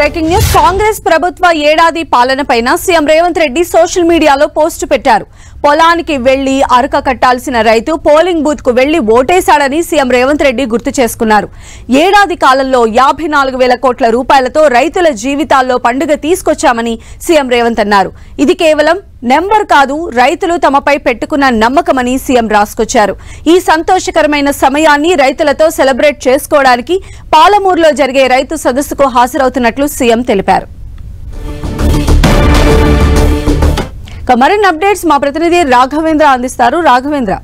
Breaking news Congress ప్రభుత్వ ఏడాది పాలనపైన సీఎం రేవంత్ రెడ్డి సోషల్ మీడియాలో పోస్టు పెట్టారు పొలానికి వెళ్లి అరక కట్టాల్సిన రైతు పోలింగ్ బూత్ కు వెళ్లి ఓటేశాడని సీఎం రేవంత్ రెడ్డి గుర్తు చేసుకున్నారు ఏడాది కాలంలో యాభై నాలుగు వేల కోట్ల రూపాయలతో రైతుల జీవితాల్లో పండుగ తీసుకొచ్చామని సీఎం రేవంత్ అన్నారు ఇది కేవలం నెంబర్ కాదు రైతులు తమపై పెట్టుకున్న నమ్మకమని సీఎం రాసుకొచ్చారు ఈ సంతోషకరమైన సమయాన్ని రైతులతో సెలబ్రేట్ చేసుకోవడానికి పాలమూరులో జరిగే రైతు సదస్సుకు హాజరవుతున్నట్లు సీఎం తెలిపారు ఇక మరిన్ని అప్డేట్స్ మా ప్రతినిధి రాఘవేంద్ర అందిస్తారు రాఘవేంద్ర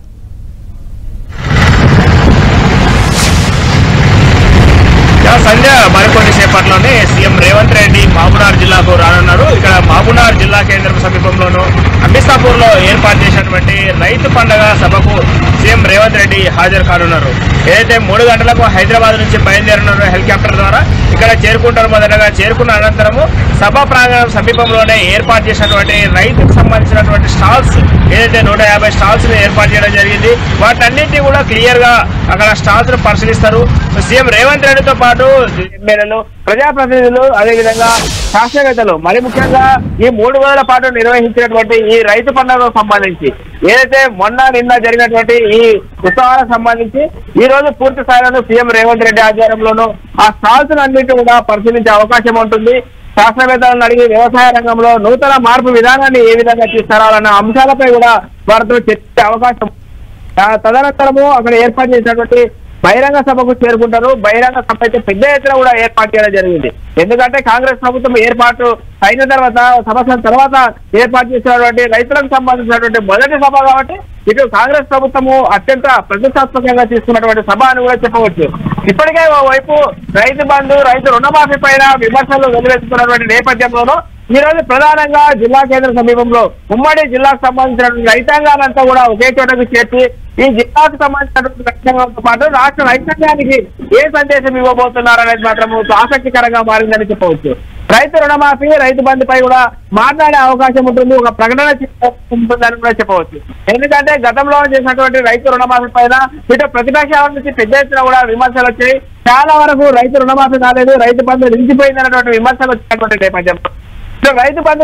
యా, సంధ్య మరికొన్ని సేపట్లోనే సీఎం రేవంత్ రెడ్డి మహబూనార్ జిల్లాకు రానున్నారు ఇక్కడ మహబూనార్ జిల్లా కేంద్రం సమీపంలోను అంబిస్తాపూర్ లో ఏర్పాటు చేసినటువంటి రైతు పండగ సభకు సీఎం రేవంత్ రెడ్డి హాజరు కానున్నారు ఏదైతే మూడు గంటలకు హైదరాబాద్ నుంచి బయలుదేరున్నారో హెలికాప్టర్ ద్వారా ఇక్కడ చేరుకుంటారు మొదటగా చేరుకున్న అనంతరము సభా ప్రాంగణం సమీపంలోనే ఏర్పాటు చేసినటువంటి రైతుకు సంబంధించినటువంటి స్టాల్స్ ఏదైతే నూట యాభై స్టాల్స్ ని ఏర్పాటు చేయడం జరిగింది వాటన్నింటినీ కూడా క్లియర్ గా అక్కడ స్టాల్స్ ను పరిశీలిస్తారు సీఎం రేవంత్ రెడ్డితో పాటు ఎమ్మెల్యేలు ప్రజాప్రతినిధులు అదేవిధంగా శాస్త్రవేత్తలు మరి ముఖ్యంగా ఈ మూడు రోజుల పాటు నిర్వహించినటువంటి ఈ రైతు పండుగకు సంబంధించి ఏదైతే మొన్న నిన్న జరిగినటువంటి ఈ ఉత్సవాలకు సంబంధించి ఈ రోజు పూర్తి స్థాయిలో సీఎం రేవంత్ రెడ్డి ఆధ్వర్యంలోనూ ఆ స్టాల్స్ అన్నింటి కూడా పరిశీలించే అవకాశం ఉంటుంది శాస్త్రవేత్తలను అడిగి వ్యవసాయ రంగంలో నూతన మార్పు విధానాన్ని ఏ విధంగా తీసుకురావాలన్న అంశాలపై కూడా వారితో చర్చించే అవకాశం ఉంది. ఆ తదనంతరము అక్కడ ఏర్పాటు చేసినటువంటి బహిరంగ సభకు చేరుకుంటారు బహిరంగ సభ అయితే పెద్ద ఎత్తున కూడా ఏర్పాటు చేయడం జరిగింది ఎందుకంటే కాంగ్రెస్ ప్రభుత్వం ఏర్పాటు అయిన తర్వాత సంవత్సరం తర్వాత ఏర్పాటు చేసినటువంటి రైతులకు సంబంధించినటువంటి మొదటి సభ కాబట్టి ఇటు కాంగ్రెస్ ప్రభుత్వము అత్యంత ప్రతిష్టాత్మకంగా తీసుకున్నటువంటి సభ అని కూడా చెప్పవచ్చు ఇప్పటికే ఓవైపు రైతు బంధు రైతు రుణమాఫీ పైన విమర్శలు వెలువెత్తుతున్నటువంటి నేపథ్యంలోనూ ఈ రోజు ప్రధానంగా జిల్లా కేంద్ర సమీపంలో ఉమ్మడి జిల్లాకు సంబంధించినటువంటి రైతాంగాలంతా కూడా ఒకే చోటకు చేర్చి ఈ జిల్లాకు సంబంధించినటువంటి రైతాంగంతో పాటు రాష్ట్ర రైతాంగానికి ఏ సందేశం ఇవ్వబోతున్నారు అనేది మాత్రం ఆసక్తికరంగా మారిందని చెప్పవచ్చు రైతు రుణమాఫీ రైతు బంధుపై కూడా మాట్లాడే అవకాశం ఉంటుంది ఒక ప్రకటన చేసే ఉంటుందని కూడా చెప్పవచ్చు ఎందుకంటే గతంలో చేసినటువంటి రైతు రుణమాఫీ పైన ఇటు ప్రతిపక్షాల నుంచి పెద్ద ఎత్తున కూడా విమర్శలు వచ్చాయి చాలా వరకు రైతు రుణమాఫీ కాలేదు రైతు బంధు నిలిచిపోయింది అన్నటువంటి విమర్శలు వచ్చినటువంటి నేపథ్యంలో ఇటు రైతు బంధు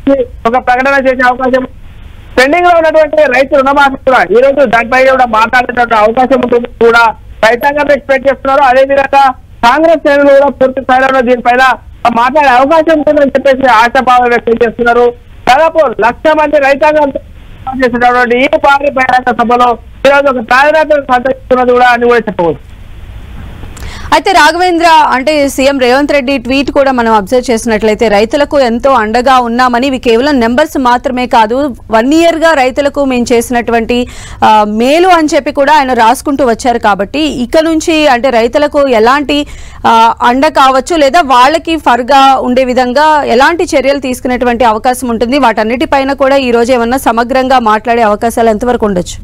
ఒక ప్రకటన చేసే అవకాశం పెండింగ్ లో ఉన్నటువంటి రైతు రుణమాఫీ కూడా ఈ రోజు దానిపై కూడా మాట్లాడేటువంటి అవకాశం ఉంటుంది కూడా రైతాంగం ఎక్స్పెక్ట్ చేస్తున్నారు అదే విధంగా కాంగ్రెస్ శ్రేణులు కూడా పూర్తి స్థాయిలో దీనిపైన మాట్లాడే అవకాశం ఉంటుందని చెప్పేసి ఆశాభావం వ్యక్తం చేస్తున్నారు దాదాపు లక్ష మంది రైతాంగం చేసినటువంటి ఈ భారీ బహిరంగ సభలో ఈరోజు ఒక ప్రాధాన్యత సంతరిస్తున్నది కూడా అని కూడా చెప్పవచ్చు అయితే రాఘవేంద్ర అంటే సీఎం రేవంత్ రెడ్డి ట్వీట్ కూడా మనం అబ్జర్వ్ చేసినట్లయితే రైతులకు ఎంతో అండగా ఉన్నామని ఇవి కేవలం నెంబర్స్ మాత్రమే కాదు వన్ ఇయర్ గా రైతులకు మేము చేసినటువంటి ఆ, మేలు అని చెప్పి కూడా ఆయన రాసుకుంటూ వచ్చారు కాబట్టి ఇక నుంచి అంటే రైతులకు ఎలాంటి ఆ, అండ కావచ్చు లేదా వాళ్ళకి ఫర్గా ఉండే విధంగా ఎలాంటి చర్యలు తీసుకునేటువంటి అవకాశం ఉంటుంది వాటన్నిటిపైన కూడా ఈ రోజు ఏమన్నా సమగ్రంగా మాట్లాడే అవకాశాలు ఎంతవరకు ఉండొచ్చు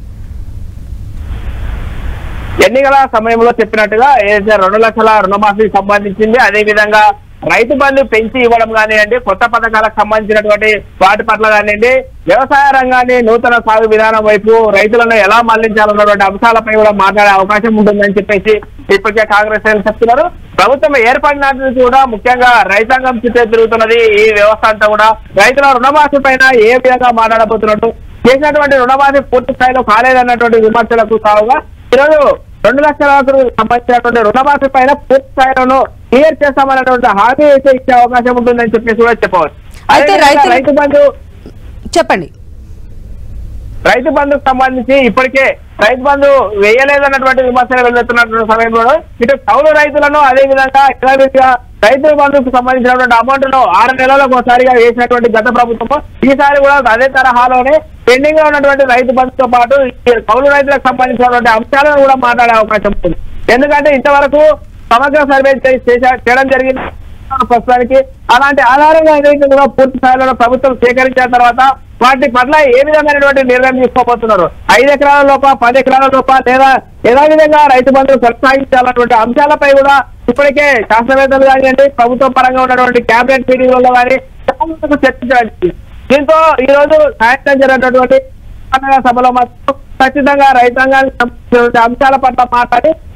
ఎన్నికల సమయంలో చెప్పినట్టుగా ఏదైతే రెండు లక్షల రుణమాఫీకి సంబంధించింది అదే విధంగా రైతు బంధు పెంచి ఇవ్వడం కానివ్వండి కొత్త పథకాలకు సంబంధించినటువంటి వాటి పట్ల కానివ్వండి వ్యవసాయ రంగాన్ని నూతన సాగు విధానం వైపు రైతులను ఎలా మళ్లించాలన్నటువంటి అంశాలపై కూడా మాట్లాడే అవకాశం ఉంటుందని చెప్పేసి ఇప్పటికే కాంగ్రెస్ నేతలు చెప్తున్నారు ప్రభుత్వం ఏర్పడినట్టు నుంచి కూడా ముఖ్యంగా రైతాంగం చుట్టే తిరుగుతున్నది ఈ వ్యవస్థ అంతా కూడా రైతుల రుణమాఫీ పైన ఏ విధంగా మాట్లాడబోతున్నట్టు చేసినటువంటి రుణమాఫీ పూర్తి స్థాయిలో కాలేదన్నటువంటి విమర్శలకు సాగుగా ఈరోజు రెండు లక్షలకు సంబంధించినటువంటి రుణమాఫీ పైన పూర్తి స్థాయిలో క్లియర్ చేస్తామన్నటువంటి హామీ అయితే ఇచ్చే అవకాశం ఉంటుందని చెప్పేసి కూడా చెప్పవచ్చు అయితే అదేవిధంగా రైతులు- రైతు బంధు చెప్పండి రైతు బంధుకు సంబంధించి ఇప్పటికే రైతు బంధు వేయలేదన్నటువంటి విమర్శలు వెళ్తున్నటువంటి సమయంలో ఇటు కౌలు రైతులను అదే విధంగా యథావిధిగా రైతు బంధుకు సంబంధించినటువంటి అమౌంట్ ను ఆరు నెలలకు ఒకసారిగా వేసినటువంటి గత ప్రభుత్వం ఈసారి కూడా అదే తరహాలోనే పెండింగ్ లో ఉన్నటువంటి రైతు బంధుతో పాటు ఈ కౌలు రైతులకు సంబంధించినటువంటి అంశాలను కూడా మాట్లాడే అవకాశం ఉంది ఎందుకంటే ఇంతవరకు సమగ్ర సర్వే చే- చేసా- చేయడం జరిగింది ప్రస్తుతానికి అలాంటి ఆధారంగా ఏదైతే కూడా పూర్తి స్థాయిలో ప్రభుత్వం సేకరించిన తర్వాత వాటి పట్ల ఏ విధమైనటువంటి నిర్ణయం తీసుకోబోతున్నారు ఐదు ఎకరాల లోప పది ఎకరాల లోప లేదా ఎలా విధంగా రైతు బంధువులు కొనసాగించాలన్నటువంటి అంశాలపై కూడా ఇప్పటికే శాస్త్రవేత్తలు కానివ్వండి ప్రభుత్వం పరంగా ఉన్నటువంటి కేబినెట్ మీటింగ్లలో కానీ చాలా వరకు చర్చించడం దీంతో ఈ రోజు సాయంత్రం జరిగినటువంటి పండుగ సభలో మాత్రం ఖచ్చితంగా రైతాంగానికి సంబంధించిన అంశాల పట్ల మాట్లాడి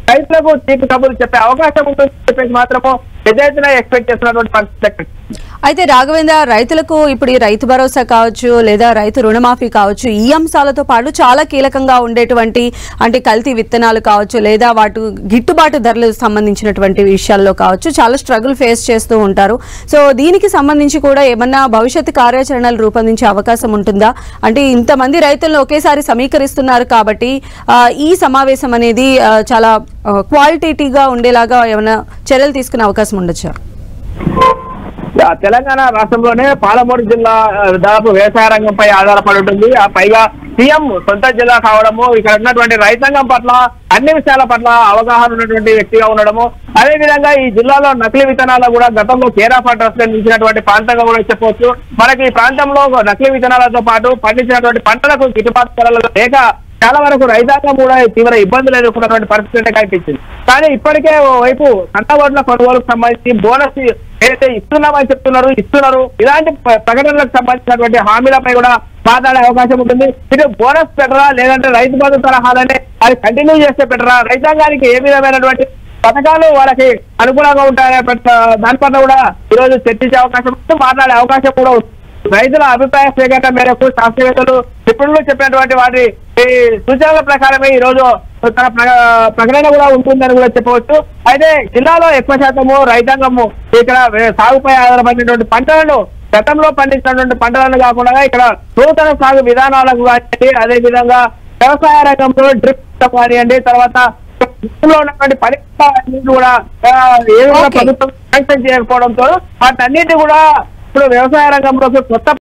రైతులకు తీపి కబుర్లు చెప్పే అవకాశం ఉంటుంది చెప్పేసి మాత్రము పెద్ద ఎత్తున ఎక్స్పెక్ట్ చేస్తున్నటువంటి పరిస్థితి అయితే రాఘవేంద్ర రైతులకు ఇప్పుడు ఈ రైతు భరోసా కావచ్చు లేదా రైతు రుణమాఫీ కావచ్చు ఈ అంశాలతో పాటు చాలా కీలకంగా ఉండేటువంటి అంటే కల్తీ విత్తనాలు కావచ్చు లేదా వాటి గిట్టుబాటు ధరలకు సంబంధించినటువంటి విషయాల్లో కావచ్చు చాలా స్ట్రగుల్ ఫేస్ చేస్తూ ఉంటారు సో దీనికి సంబంధించి కూడా ఏమన్నా భవిష్యత్తు కార్యాచరణలు రూపొందించే అవకాశం ఉంటుందా అంటే ఇంతమంది రైతులను ఒకేసారి సమీకరిస్తున్నారు కాబట్టి ఆ, ఈ సమావేశం అనేది ఆ, చాలా క్వాలిటేటివ్గా ఉండేలాగా ఏమైనా చర్యలు తీసుకునే అవకాశం ఉండొచ్చా ఆ తెలంగాణ రాష్ట్రంలోనే పాలమూరు జిల్లా ఆ, దాదాపు వ్యవసాయ రంగంపై ఆధారపడి ఉంటుంది ఆ పైగా సీఎం సొంత జిల్లా కావడము ఇక్కడ ఉన్నటువంటి రైతాంగం పట్ల అన్ని విషయాల పట్ల అవగాహన ఉన్నటువంటి వ్యక్తిగా ఉండడము అదే విధంగా ఈ జిల్లాలో నకిలీ విత్తనాలు కూడా గతంలో కేరా పంటస్ నిలిచినటువంటి ప్రాంతంగా కూడా చెప్పవచ్చు మనకి ఈ ప్రాంతంలో నకిలీ విత్తనాలతో పాటు పండించినటువంటి పంటలకు గిట్టుబాటు ధరలు లేక చాలా వరకు రైతాంగం కూడా తీవ్ర ఇబ్బందులు ఎదుర్కొన్నటువంటి పరిస్థితి అయితే కనిపించింది కానీ ఇప్పటికే ఓవైపు కంటగొడ్ల కొనుగోలుకు సంబంధించి బోనస్ ఏదైతే ఇస్తున్నామని చెప్తున్నారు ఇస్తున్నారు ఇలాంటి ప్ర- ప్రకటనలకు సంబంధించినటువంటి హామీలపై కూడా మాట్లాడే అవకాశం ఉంటుంది ఇటు బోనస్ పెట్టరా లేదంటే రైతు బంధు తరహాలనే అది కంటిన్యూ చేస్తే పెట్టరా రైతాంగానికి ఏ విధమైనటువంటి పథకాలు వాళ్ళకి అనుకూలంగా ఉంటాయనే పెట్ట- దాని పట్ల కూడా ఈరోజు చర్చించే అవకాశం ఉంది మాట్లాడే అవకాశం కూడా ఉంది రైతుల అభిప్రాయ సేకరణ మేరకు శాస్త్రవేత్తలు నిపుణులు చెప్పినటువంటి వాటి ఈ సూచనల ప్రకారమే ఈ రోజు తన ప్ర- ప్రకటన కూడా ఉంటుందని కూడా చెప్పవచ్చు అయితే జిల్లాలో ఎక్కువ శాతము రైతాంగము ఇక్కడ వే- సాగుపై ఆధారపడినటువంటి పంటలను గతంలో పండించినటువంటి పంటలను కాకుండా ఇక్కడ నూతన సాగు విధానాలకు కానీ అదే విధంగా వ్యవసాయ రంగంలో డ్రిప్ కానివ్వండి తర్వాత దేశంలో ఉన్నటువంటి పరిస్థితులు కూడా ఆ, ఏ విధంగా Okay. ప్రభుత్వం శాంక్షన్ చేయకపోవడంతో వాటన్నిటి కూడా ఇప్పుడు వ్యవసాయ రంగంలోకి కొత్త